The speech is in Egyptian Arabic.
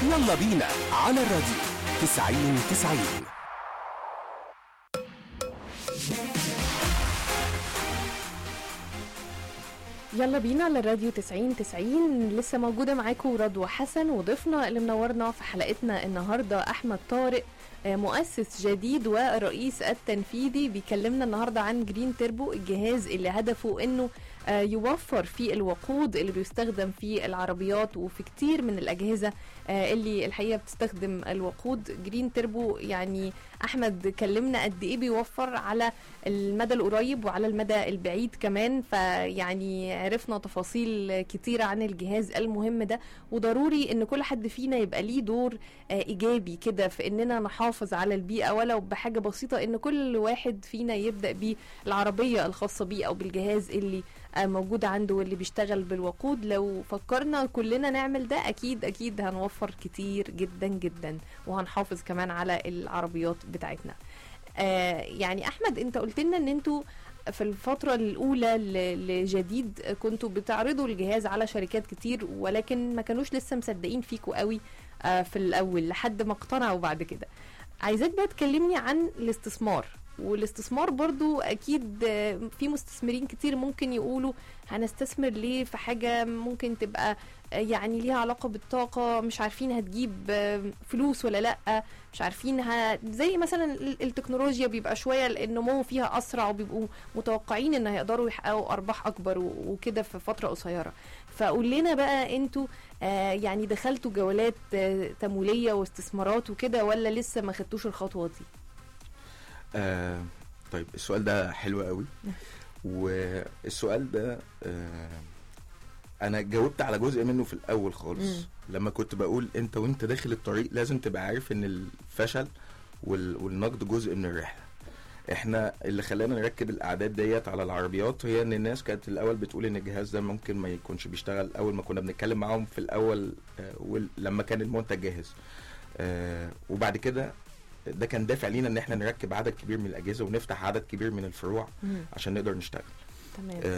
يلا بينا على الراديو 90 90 يلا بينا على الراديو 90 90 لسه موجودة معاكم رضوى حسن وضيفنا اللي منورنا في حلقتنا النهاردة أحمد طارق آه، مؤسس جديد والرئيس التنفيذي بيكلمنا النهاردة عن جرين تيربو الجهاز اللي هدفه انه آه، يوفر في الوقود اللي بيستخدم في العربيات وفي كتير من الأجهزة آه، اللي الحقيقة بتستخدم الوقود جرين تيربو يعني أحمد كلمنا قد إيه بيوفر على المدى القريب وعلى المدى البعيد كمان فيعني عرفنا تفاصيل كتيرة عن الجهاز المهم ده وضروري ان كل حد فينا يبقى ليه دور آه، ايجابي كده في اننا نحافظ على البيئة ولو بحاجة بسيطة ان كل واحد فينا يبدأ بالعربية الخاصة بيه او بالجهاز اللي آه، موجود عنده واللي بيشتغل بالوقود لو فكرنا كلنا نعمل ده اكيد اكيد هنوفر كتير جدا جدا وهنحافظ كمان على العربيات بتاعتنا آه يعني احمد انت قلت لنا ان انتوا في الفترة الأولى ل- لجديد كنتوا بتعرضوا الجهاز على شركات كتير ولكن ما كانوش لسه مصدقين فيكوا قوي آه في الأول لحد ما اقتنعوا بعد كده عايزاك بقى تكلمني عن الاستثمار والاستثمار برضو أكيد آه، في مستثمرين كتير ممكن يقولوا هنستثمر ليه في حاجة ممكن تبقى آه، يعني ليها علاقة بالطاقة مش عارفين هتجيب آه، فلوس ولا لأ مش عارفين ه... زي مثلا ال- التكنولوجيا بيبقى شويه النمو فيها اسرع وبيبقوا متوقعين ان هيقدروا يحققوا ارباح اكبر و- وكده في فتره قصيره فقول لنا بقى انتوا آه يعني دخلتوا جولات آه تمويليه واستثمارات وكده ولا لسه ما خدتوش الخطوه دي آه طيب السؤال ده حلو قوي والسؤال ده آه انا جاوبت على جزء منه في الاول خالص مم. لما كنت بقول انت وانت داخل الطريق لازم تبقى عارف ان الفشل وال- والنقد جزء من الرحله احنا اللي خلانا نركب الاعداد ديت على العربيات هي ان الناس كانت الاول بتقول ان الجهاز ده ممكن ما يكونش بيشتغل اول ما كنا بنتكلم معاهم في الاول آه، وال- لما كان المنتج جاهز آه، وبعد كده ده كان دافع لينا ان احنا نركب عدد كبير من الاجهزه ونفتح عدد كبير من الفروع مم. عشان نقدر نشتغل تمام آه،